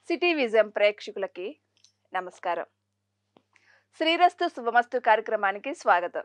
city vision ప్రేక్షకులకి నమస్కారం శ్రీరస్తు శుభమస్తు కార్యక్రమానికి స్వాగతం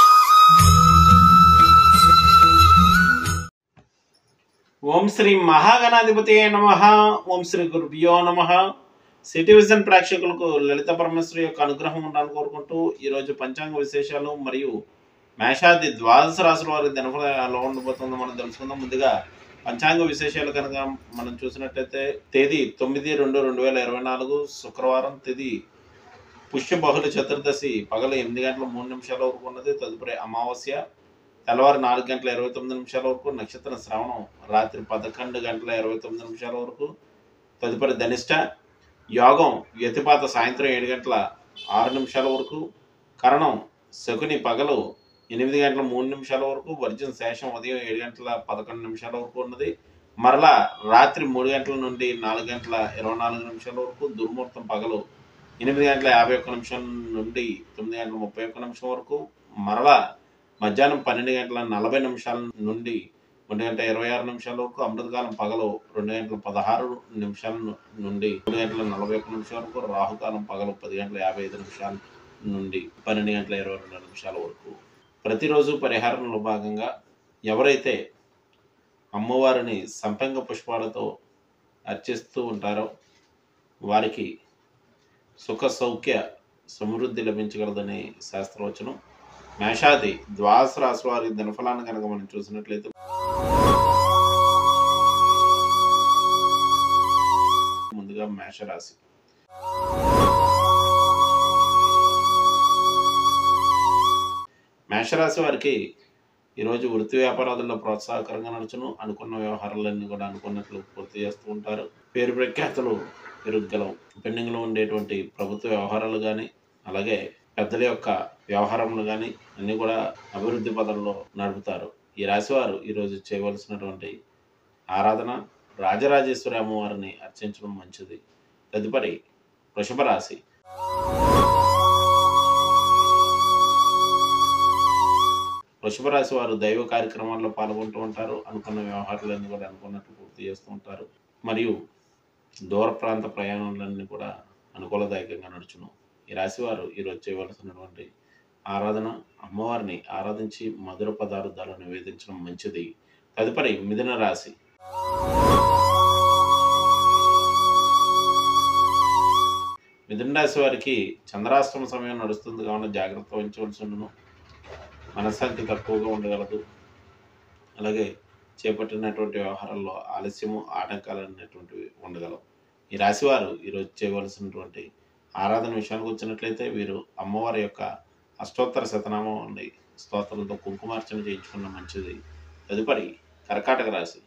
ఓం శ్రీ మహాగణాధిపతి నమ ఓం శ్రీ గురుభ్యో నమ సిటీ విజన్ ప్రేక్షకులకు లలిత పరమేశ్వరి యొక్క అనుగ్రహం ఉండాలని కోరుకుంటూ ఈరోజు పంచాంగ విశేషాలు మరియు మేషాది ద్వాదశ రాశుల వారి దినఫల ఎలా ఉండబోతుందో మనం తెలుసుకుందాం ముందుగా పంచాంగ విశేషాలు కనుక మనం చూసినట్టయితే తేదీ తొమ్మిది రెండు రెండు వేల ఇరవై నాలుగు శుక్రవారం తేదీ పుష్య బహుళ చతుర్దశి పగలు ఎనిమిది గంటల మూడు నిమిషాల వరకు ఉన్నది తదుపరి అమావాస్య తెల్లవారు నాలుగు గంటల ఇరవై తొమ్మిది నిమిషాల వరకు నక్షత్రం శ్రవణం రాత్రి పదకొండు గంటల ఇరవై తొమ్మిది నిమిషాల వరకు తదుపరి ధనిష్ట యోగం వ్యతిపాత సాయంత్రం ఏడు గంటల ఆరు నిమిషాల వరకు కరణం శకుని పగలు ఎనిమిది గంటల మూడు నిమిషాల వరకు వర్జం శేషం ఉదయం ఏడు గంటల పదకొండు నిమిషాల వరకు ఉన్నది మరలా రాత్రి మూడు గంటల నుండి నాలుగు గంటల ఇరవై నాలుగు నిమిషాల వరకు దుర్ముహూర్తం పగలు ఎనిమిది గంటల యాభై ఒక్క నిమిషం నుండి తొమ్మిది గంటల ముప్పై ఒక్క నిమిషం వరకు మరలా మధ్యాహ్నం పన్నెండు గంటల నలభై నిమిషాల నుండి ఒంటి గంట ఇరవై ఆరు నిమిషాల వరకు అమృతకాలం పగలు రెండు గంటల పదహారు నిమిషాల ను- నుండి మూడు గంటల నలభై ఒక్క నిమిషాల వరకు రాహుకాలం పగలు పది గంటల యాభై ఐదు నిమిషాల నుండి పన్నెండు గంటల ఇరవై రెండు నిమిషాల వరకు ప్రతిరోజు పరిహారంలో భాగంగా ఎవరైతే అమ్మవారిని సంపెంగ పుష్పాలతో అర్చిస్తూ ఉంటారో వారికి సుఖ సౌఖ్య సమృద్ధి లభించగలదని శాస్త్రవచనం మేషాది ద్వాదశ రాశి వారి దినఫలాన్ని కనుక మనం చూసినట్లయితే ముందుగా మేషరాశి మేషరాశి వారికి ఈరోజు వృత్తి వ్యాపారాలలో ప్రోత్సాహకరంగా నడుచును అనుకున్న వ్యవహారాలన్నీ కూడా అనుకున్నట్లు పూర్తి చేస్తూ ఉంటారు పేరు ప్రఖ్యాతులు పెరుగుగలవు పెండింగ్లో ఉండేటువంటి ప్రభుత్వ వ్యవహారాలు కానీ అలాగే పెద్దల యొక్క వ్యవహారములు కానీ అన్నీ కూడా అభివృద్ధి పదంలో నడుపుతారు ఈ రాశివారు ఈరోజు చేయవలసినటువంటి ఆరాధన రాజరాజేశ్వరి అమ్మవారిని అర్చించడం మంచిది తదుపరి వృషభ రాశి వృషభ రాశి వారు దైవ కార్యక్రమాల్లో పాల్గొంటూ ఉంటారు అనుకున్న వ్యవహారాలన్నీ కూడా అనుకున్నట్లు పూర్తి చేస్తూ ఉంటారు మరియు దూర ప్రాంత ప్రయాణాలన్నీ కూడా అనుకూలదాయకంగా నడుచును ఈ రాశివారు ఈరోజు చేయవలసినటువంటి ఆరాధన అమ్మవారిని ఆరాధించి మధుర పదార్థాలు నివేదించడం మంచిది తదుపరి మిథున రాశి మిథున రాశి వారికి చంద్రాష్టమ సమయం నడుస్తుంది కావున జాగ్రత్త వహించవలసి ఉండును మనశ్శాంతి తక్కువగా ఉండగలదు అలాగే చేపట్టినటువంటి వ్యవహారాల్లో ఆలస్యము ఆటంకాలు అనేటువంటివి ఉండగలవు ఈ రాశివారు ఈరోజు చేయవలసినటువంటి ఆరాధన విషయానికి వచ్చినట్లయితే వీరు అమ్మవారి యొక్క అష్టోత్తర శతనామం ఉండి స్తోత్రంతో కుంకుమార్చన చేయించుకున్న మంచిది తదుపరి కర్కాటక రాశి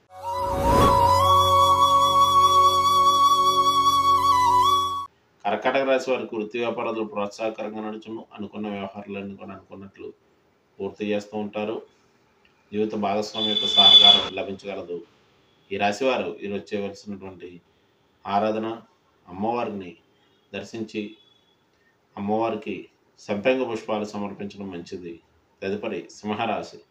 కర్కాటక రాశి వారికి వృత్తి వ్యాపారాలు ప్రోత్సాహకరంగా నడుచును అనుకున్న వ్యవహారాలన్నీ కూడా అనుకున్నట్లు పూర్తి చేస్తూ ఉంటారు జీవిత భాగస్వామి యొక్క సహకారం లభించగలదు ఈ రాశివారు ఈరోజు చేయవలసినటువంటి ఆరాధన అమ్మవారిని దర్శించి అమ్మవారికి సంపెంగ పుష్పాలు సమర్పించడం మంచిది తదుపరి సింహరాశి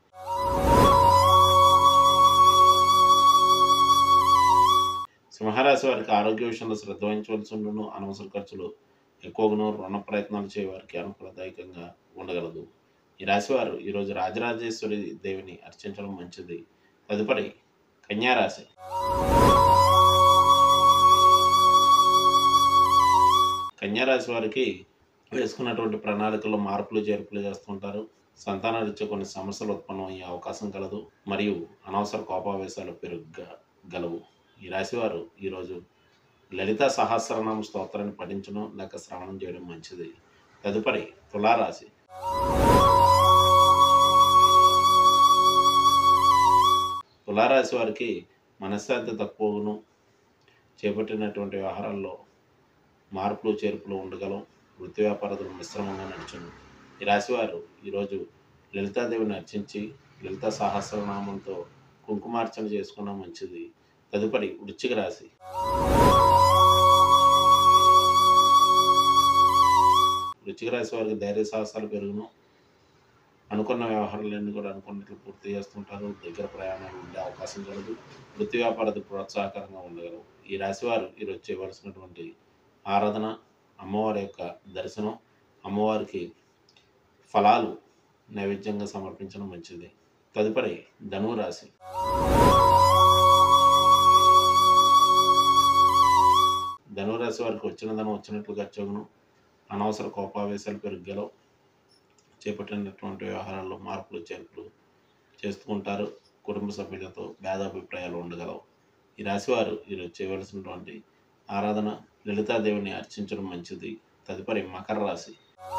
సింహరాశి వారికి ఆరోగ్య విషయంలో శ్రద్ధ వహించవలసి ఉండును అనవసర ఖర్చులు ఎక్కువగాను రుణ ప్రయత్నాలు చేయ వారికి అనుకూలదాయకంగా ఉండగలదు ఈ రాశివారు ఈరోజు రాజరాజేశ్వరి దేవిని అర్చించడం మంచిది తదుపరి కన్యారాశి కన్యారాశి వారికి వేసుకున్నటువంటి ప్రణాళికల్లో మార్పులు చేర్పులు చేస్తుంటారు సంతానరీత్యా కొన్ని సమస్యలు ఉత్పన్నమయ్యే అవకాశం కలదు మరియు అనవసర కోపావేశాలు పెరుగ్గా గలవు ఈ రాశివారు ఈరోజు లలిత సహస్రనామ స్తోత్రాన్ని పఠించడం లేక శ్రవణం చేయడం మంచిది తదుపరి తులారాశి తులారాశి వారికి మనశ్శాంతి తక్కువను చేపట్టినటువంటి వ్యవహారాల్లో మార్పులు చేర్పులు ఉండగలం వృత్తి వ్యాపారాలు మిశ్రమంగా నడుచును ఈ రాశివారు ఈరోజు లలితాదేవిని అర్చించి లలిత సహస్రనామంతో కుంకుమార్చన చేసుకున్న మంచిది తదుపరి వృశ్చిక రాశి వృశ్చిక రాశి వారికి ధైర్య సాహసాలు పెరుగును అనుకున్న వ్యవహారాలన్నీ కూడా అనుకున్నట్లు పూర్తి చేస్తుంటారు దగ్గర ప్రయాణాలు ఉండే అవకాశం కలదు వృత్తి వ్యాపారాలు ప్రోత్సాహకరంగా ఉండగలవు ఈ రాశి వారు ఈరోజు చేయవలసినటువంటి ఆరాధన అమ్మవారి యొక్క దర్శనం అమ్మవారికి ఫలాలు నైవేద్యంగా సమర్పించడం మంచిది తదుపరి ధనువు రాశి ధనురాశి వారికి వచ్చిన ధనం వచ్చినట్లు ఖర్చును అనవసర కోపావేశాలు పెరుగలవు చేపట్టినటువంటి వ్యవహారాల్లో మార్పులు చేర్పులు చేస్తుంటారు కుటుంబ సభ్యులతో భేదాభిప్రాయాలు ఉండగలవు ఈ రాశివారు ఈరోజు చేయవలసినటువంటి ఆరాధన లలితాదేవిని అర్చించడం మంచిది తదుపరి మకర రాశి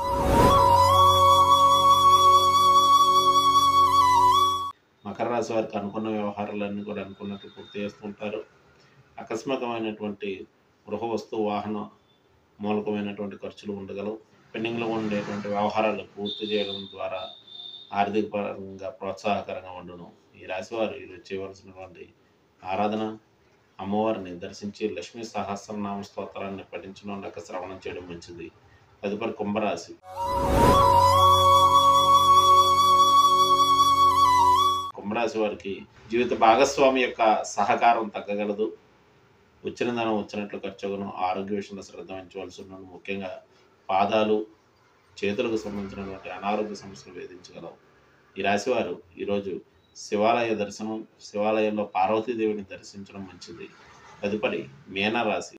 మకర రాశి వారికి అనుకున్న వ్యవహారాలన్నీ కూడా అనుకున్నట్లు పూర్తి చేస్తుంటారు అకస్మాతమైనటువంటి గృహ వస్తువు వాహన మూలకమైనటువంటి ఖర్చులు ఉండగలవు పెండింగ్లో ఉండేటువంటి వ్యవహారాలు పూర్తి చేయడం ద్వారా ఆర్థిక పరంగా ప్రోత్సాహకరంగా ఉండును ఈ రాశివారు ఈరోజు చేయవలసినటువంటి ఆరాధన అమ్మవారిని దర్శించి లక్ష్మీ సహస్రనామ స్తోత్రాన్ని పఠించడం లేక శ్రవణం చేయడం మంచిది తదుపరి కుంభరాశి కుంభరాశి వారికి జీవిత భాగస్వామి యొక్క సహకారం తగ్గగలదు వచ్చిన ధనం వచ్చినట్లు ఖర్చును ఆరోగ్య విషయంలో శ్రద్ధ వహించవలసి ఉన్నాను ముఖ్యంగా పాదాలు చేతులకు సంబంధించినటువంటి అనారోగ్య సమస్యలు వేధించగలవు ఈ రాశివారు ఈరోజు శివాలయ దర్శనం శివాలయంలో పార్వతీదేవిని దర్శించడం మంచిది తదుపరి మీనరాశి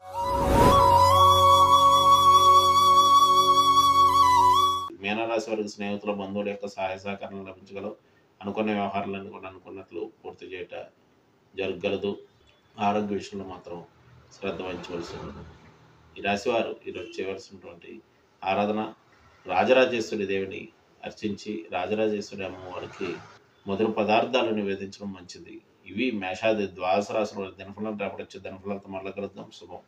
మీనరాశి వారికి స్నేహితుల బంధువుల యొక్క సహాయ సహకారం లభించగలవు అనుకున్న వ్యవహారాలన్నీ కూడా అనుకున్నట్లు పూర్తి చేయట జరగగలదు ఆరోగ్య విషయంలో మాత్రం శ్రద్ధ వహించవలసి ఉంది ఈ రాశివారు ఈరోజు చేయవలసినటువంటి ఆరాధన రాజరాజేశ్వరి దేవిని అర్చించి రాజరాజేశ్వరి అమ్మవారికి మధుర పదార్థాలు నివేదించడం మంచిది ఇవి మేషాది ద్వాదశ రాశుల దినఫలం రేపటి వచ్చే దినఫలంతో మళ్ళీ కలుద్దాం శుభం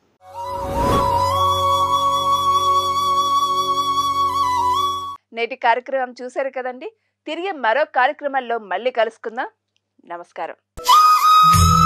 నేటి కార్యక్రమం చూశారు కదండి తిరిగి మరో కార్యక్రమంలో మళ్ళీ కలుసుకుందాం నమస్కారం